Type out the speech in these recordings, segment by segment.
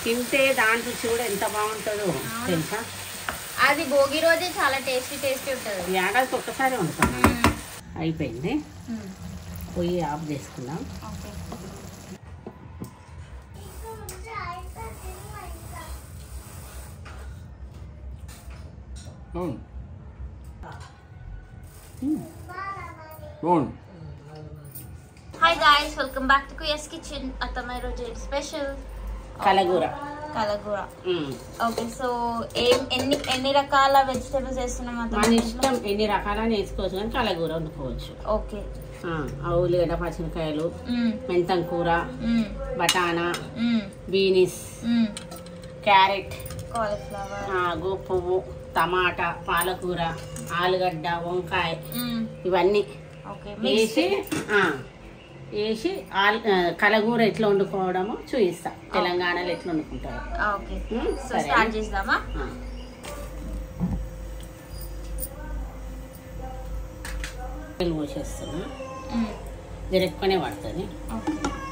తింటే దాని రుచి కూడా ఎంత బాగుంటుందో తెలుసా అది భోగి రోజే చాలా టేస్టీ టేస్టీ ఉంటుంది ఈ ఏడాదికి ఒక్కసారి వండుతాం అయిపోయింది పొయ్యి ఆఫ్ చేసుకుందాం ఓకే అవును అవును hi guys welcome back to కుయస్ కిచెన్ అత్తమ్మ రోజు స్పెషల్ కలగూర కలగూర ఉమ్. ఓకే సో ఏం ఎన్ని ఎన్ని రకాల వెజిటేబుల్స్ వేస్తున్నాం మన అత్తమ్మ ఇష్టం ఎన్ని రకాలని వేసుకోవచ్చు కానీ కలగూర వండుకోవచ్చు ఓకే ఆ, ఆ ఉల్లిగడ్డ పచ్చిమిరకాయలు మ్మ్. మెంతం కూర మ్మ్. బటానా మ్మ్. బీనిస్ మ్మ్. క్యారెట్ కాలీఫ్లవర్ ఆ, గోపువ్వు టమాటా పాలకూర ఆలుగడ్డ వంకాయ మ్మ్. ఇవన్నీ ఓకే వేసి ఆ, వేసి ఆలు ఆ, కలగూర ఎట్లా వండుకోవడమో చూపిస్తా తెలంగాణలో ఎట్లా వండుకుంటారు ఓకే మ్మ్, సో సరే. స్టార్ట్ చేద్దామా ఆ. నీళ్ళు పోసేస్తున్నా మ్మ్. జర ఎక్కువనే పడుతుంది ఓకే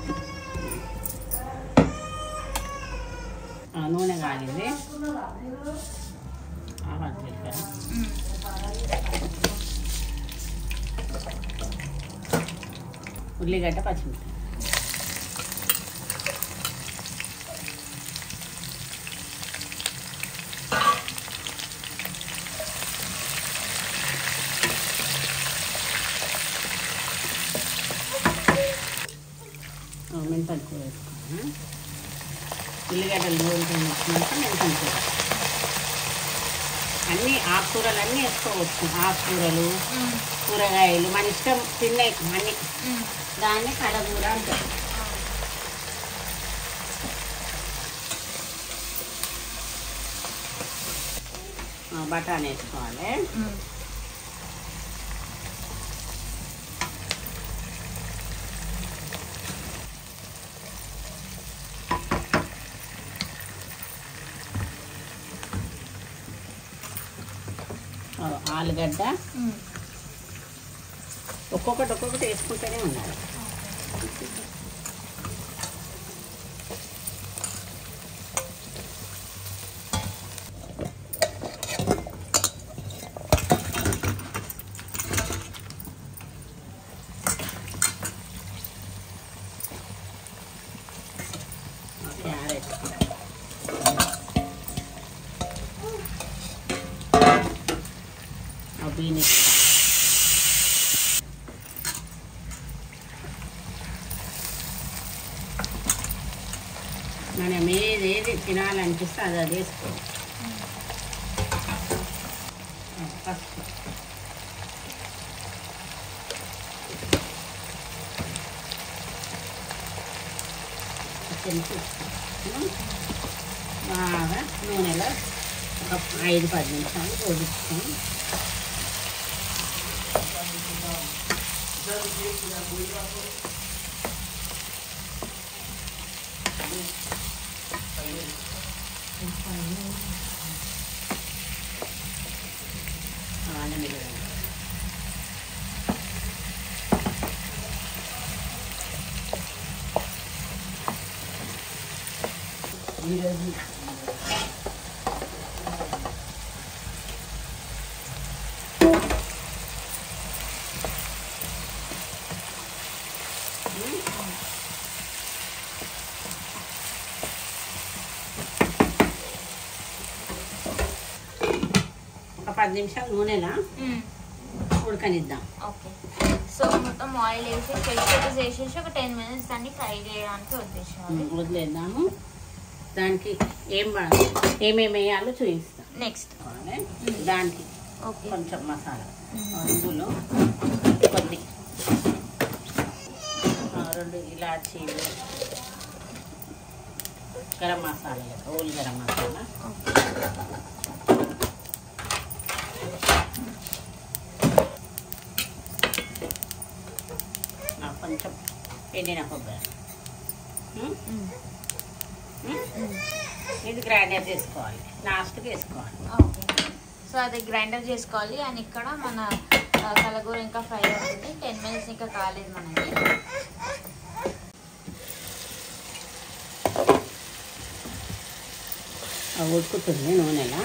ఆ, నూనె కాగింది ఆవాలు జీలకర్ర మ్మ్. ఉల్లిగడ్డ పచ్చిమిరపకాయ ఆ, మెంతం కూర వేసుకున్నా ఉల్లిగడ్డలు నూనె వచ్చినాక మెంతం కూర అన్నీ ఆకుకూరలు అన్నీ వేసుకోవచ్చు ఆకుకూరలు మ్మ్. కూరగాయలు మన ఇష్టం తినే అన్నీ మ్మ్. దాన్ని కలగూర అంటారు ఆ, బఠానీ వేసుకోవాలి మ్మ్. ఆ, ఆలుగడ్డ మ్మ్. ఒక్కొక్కటి ఒక్కొక్కటి వేసుకుంటూనే ఉండాలి క్యారెట్ ఆ బీన్స్ మనం ఏది ఏది తినాలనిపిస్తే అది అది వేసుకో పసుపు కొంచెం ఉప్పు. బాగా నూనెలో ఒక ఐదు పది నిమిషాలు గోడించుకొని అలానే ఈరోజు ఒక పది నిమిషాలు నూనెలా మ్మ్. ఉడకనిద్దాం ఓకే సో మొత్తం ఆయిల్ వేసి వెజిటేబుల్స్ వేసేసి ఒక టెన్ మినిట్స్ దాన్ని ఫ్రై చేయడానికి ఉద్దేశం వదిలేద్దాము దానికి ఏం వా- ఏమేమి వేయాలో చూపిస్తాం నెక్స్ట్ దానికి ఓకే కొంచెం మసాలా అందులో కొద్ది ఆ, రెండు ఇలాచీలు గరం మసాలా లెక్క ఓల్ గరం మసాలా ఆ, కొంచెం ఎండిన కొబ్బరి ఉమ్, ఉమ్. ఇది గ్రైండర్ చేసుకోవాలి లాస్ట్కి వేసుకోవాలి ఓకే సో అది గ్రైండర్ చేసుకోవాలి అండ్ ఇక్కడ మన ఆ, కలగూర ఇంకా ఫ్రై అవుతుంది టెన్ మినిట్స్ ఇంకా కాలేదు మనకి అవి ఉడుకుతుంది నూనెలా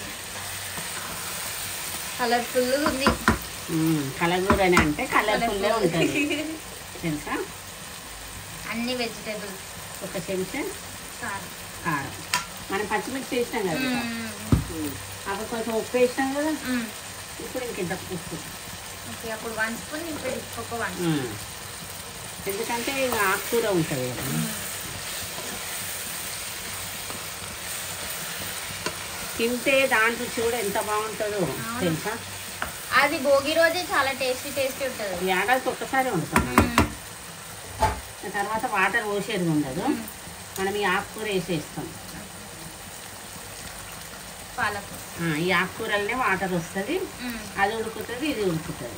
కలర్ఫుల్ ఉంది మ్మ్. కలగూర అని అంటే కలర్ఫుల్లే ఉంటుంది తెలుసా అన్ని వెజిటేబుల్స్ ఒక చెంచా కారం కారం మనం పచ్చిమిర్చి వేసినాం కదా మ్మ్. మ్మ్. అప్పుడు కొంచెం ఉప్పు వేసినాం కదా మ్మ్. ఇప్పుడు ఇంకింత ఉప్పు ఓకే అప్పుడు వన్ స్పూన్ ఇప్పుడు ఒక వన్ మ్మ్. ఎందుకంటే ఇక ఆకుకూర ఉంటుంది కదా తింటే దాంట్లో చూడ ఎంత బాగుంటుందో తెలుసా అది భోగి రోజే చాలా టేస్టీ టేస్టీ ఉంటుంది ఈ ఏడాదికి ఒక్కసారి వండుతాం తర్వాత వాటర్ పోసేది ఉండదు మనం ఈ ఆకుకూర వేసేస్తాం పాలకు ఆ, ఈ ఆకుకూరలనే వాటర్ వస్తుంది అది ఉడుకుతుంది ఇది ఉడుకుతుంది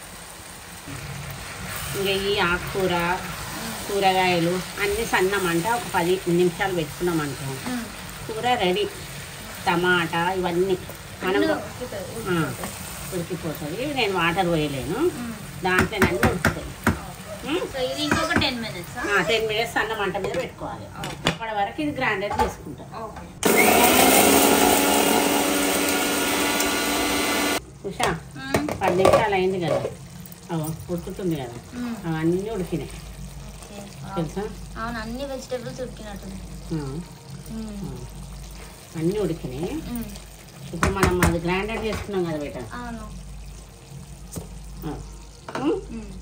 ఇంకా ఈ ఆకుకూర కూరగాయలు అన్నీ సన్నమంట ఒక పది నిమిషాలు పెట్టుకున్నామంట కూర రెడీ టమాటా ఇవన్నీ మనం ఆ, ఉడికిపోతుంది నేను వాటర్ పోయలేను దాంట్లో అన్నీ ఉడుకుతాయి సో ఇది ఇంకొక టెన్ మినిట్స్ టెన్ మినిట్స్ సన్న మంట మీద పెట్టుకోవాలి అప్పటి వరకు ఇది గ్రైండర్ చేసుకుంటాం ఓకే ఉషా పది నిమిషాలు అయింది కదా అగో ఉడుకుతుంది కదా అవన్నీ ఉడికినాయి తెలుసా అవును అన్ని వెజిటేబుల్స్ ఉడికినట్టుంది ఆ, ఆ. అన్నీ ఉడికినాయి ఇప్పుడు మనం అది గ్రైండర్ చేసుకున్నాం కదా బేట అవును ఆ. ఉమ్.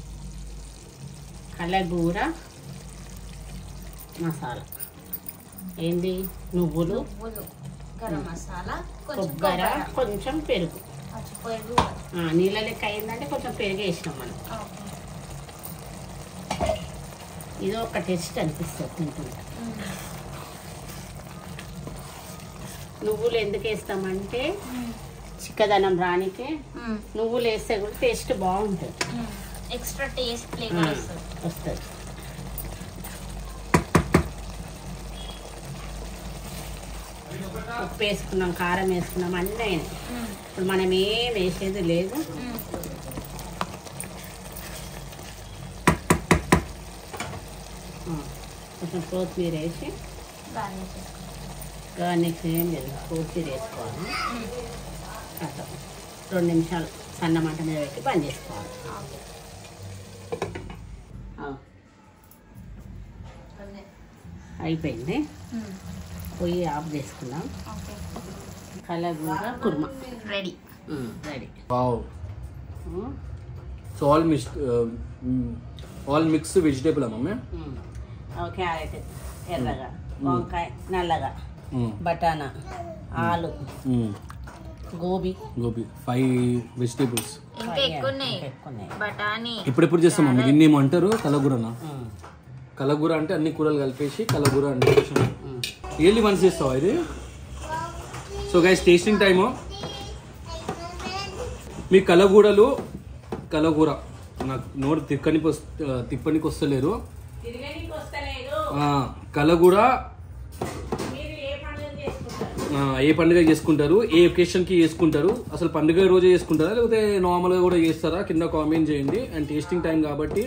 కలగూర మసాలా ఏంది నువ్వులు నువ్వులు గరం మసాలా కొంచెం కొబ్బరి కొబ్బరి కొంచెం పెరుగు కొంచెం పెరుగు ఆ, నీళ్ళ లెక్క అయిందంటే కొంచెం పెరుగు వేసినాం మనం ఓకే ఇది ఒక టెస్ట్ అనిపిస్తుంది తింటుంటే నువ్వులు ఎందుకు వేస్తామంటే చిక్కదనం రానికే నువ్వులు వేస్తే కూడా టేస్ట్ బాగుంటుంది ఎక్స్ట్రా టేస్ట్ ఫ్లేవర్ వస్తుంది వస్తుంది ఉప్పు వేసుకున్నాం కారం వేసుకున్నాం అన్నీ అయినాయి ఇప్పుడు మనం ఏం వేసేది లేదు ఆ, కొంచెం కొత్తిమీర వేసి గార్నిష్ చేసుకోవాలి గార్నిష్ ఏం లేదు కొత్తిమీర వేసుకోవాలి అట్లా రెండు నిమిషాలు సన్న మంట మీద పెట్టి బంద్ చేసుకోవాలి ఓకే ఆ, అయిపోయింది పొయ్యి ఆఫ్ చేసుకుందాం ఓకే కలగూర kurma ready ready wow so all mix all mix vegetable mummy carrot ఎర్రగా వంకాయ నల్లగా బటానా ఆలు గోబీ గోబీ ఫైవ్ వెజిటేబుల్స్ ఇంకా ఎక్కువ ఉన్నాయి ఎక్కువ ఉన్నాయి బఠానీ ఎప్పుడెప్పుడు చేస్తాం మమ్మీ దీన్ని ఏమో అంటారు కలగూరనా ఉమ్, కలగూర అంటే అన్ని కూరలు కలిపేసి కలగూర అంటే ఉమ్. ఇయర్లీ వన్స్ చేస్తావా ఇది సో గైస్ టేస్టింగ్ టైము మీ కలగూరలు కలగూర నాకు నోరు తిక్కనికి వస్ తిప్పనికి వస్తలేరు తిరగనీకి వస్తలేదు ఆ, కలగూర మీరు ఏ పండుగ చేసుకుంటారు ఆ, ఏ పండుగ చేసుకుంటారు ఏ ఒకేషన్కి చేసుకుంటారు అసలు పండుగ రోజే చేసుకుంటారా లేకపోతే నార్మల్గా కూడా చేస్తారా కింద కామెంట్ చేయండి అండ్ టేస్టింగ్ టైం కాబట్టి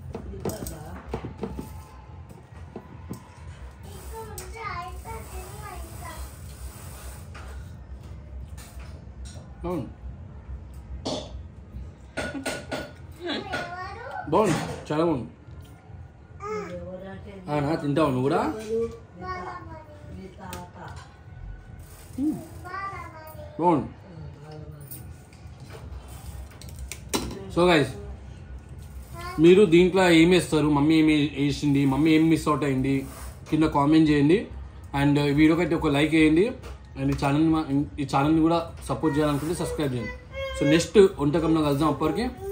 అవును బాగుంది చాలా బాగుంది అవునా తింటావు నువ్వు కూడా బాగుంది సో గైస్ మీరు దీంట్లో ఏం వేస్తారు మమ్మీ ఏమి వేసింది మమ్మీ ఏం మిస్ అవుట్ అయింది కింద కామెంట్ చేయండి అండ్ ఈ వీడియోకి అయితే ఒక లైక్ వేయండి అండ్ ఈ ఛానల్ ఈ ఛానల్ని కూడా సపోర్ట్ చేయాలనుకుంటే సబ్స్క్రైబ్ చేయండి సో నెక్స్ట్ వంటకంలో కలుద్దాం అప్పటికి